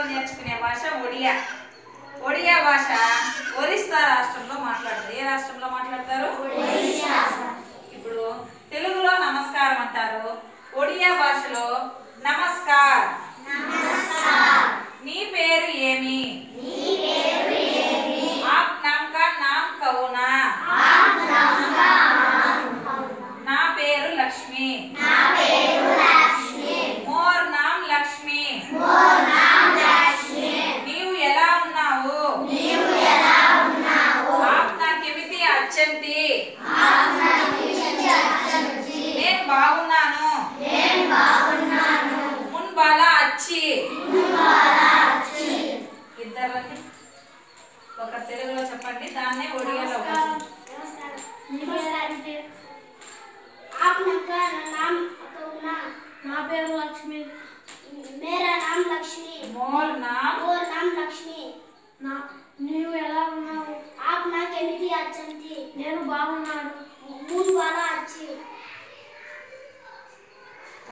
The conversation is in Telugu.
నేర్చుకునే భాష ఒడియా ఒడియా భాష ఒరిస్సా రాష్ట్రంలో మాట్లాడతారు ఏ రాష్ట్రంలో మాట్లాడతారు ఇప్పుడు తెలుగులో నమస్కారం అంటారు ఒడియా భాషలో నమస్కార్ నీ పేరు ఏమి ఆప్ నామ్ కా నామ్ కవునా నా పేరు లక్ష్మి మోర్ నామ్ లక్ష్మి నీవు ఎలా ఉన్నావు ఆప్ నా కెమితి అచ్చంతి నేను బాగున్నాను మున్ బాలా అచ్చి ఇద్దరు రండి. ఒక తెలుగులో చెప్పండి దాన్నే ఒడియాలో ఒకటి. आपका नाम कौना నా పేరు లక్ష్మి मेरा नाम लक्ष्मी మోర్ నామ్ और नाम लक्ष्मी నా నీవు ఎలా ఉన్నావు आप ना केमिति अच्छंती నేను బాగున్నాను